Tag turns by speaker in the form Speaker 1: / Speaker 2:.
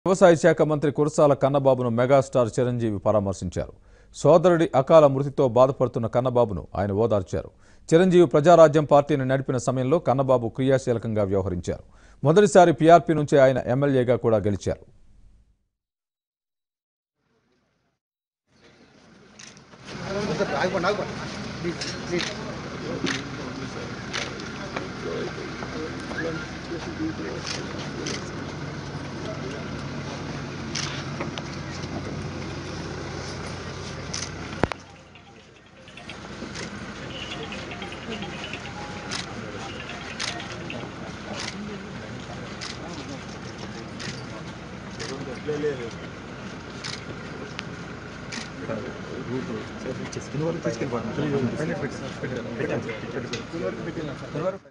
Speaker 1: వ్యవసాయ శాఖ మంత్రి కురసాల కన్నబాబును మెగాస్టార్ చిరంజీవి పరామర్శించారు సోదరుడి అకాల మృతితో బాధపడుతున్న కన్నబాబును ఆయన ఓదార్చారు చిరంజీవి ప్రజారాజ్యం పార్టీని నడిపిన సమయంలో కన్నబాబు క్రియాశీలకంగా వ్యవహరించారు మొదటిసారి పీఆర్పీ నుంచి ఆయన ఎమ్మెల్యేగా కూడా గెలిచారు
Speaker 2: తీసుకెళ్ళిపోతాం